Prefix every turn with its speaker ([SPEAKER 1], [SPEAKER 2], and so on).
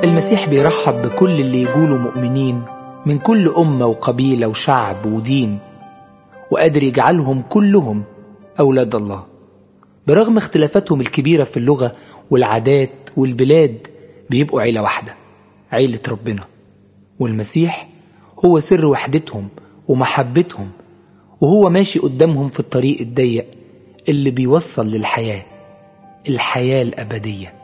[SPEAKER 1] المسيح بيرحب بكل اللي يقولوا مؤمنين من كل أمة وقبيلة وشعب ودين وقادر يجعلهم كلهم أولاد الله برغم اختلافاتهم الكبيرة في اللغة والعادات والبلاد بيبقوا عيلة واحدة عيلة ربنا والمسيح هو سر وحدتهم ومحبتهم وهو ماشي قدامهم في الطريق الضيق اللي بيوصل للحياة الحياة الأبدية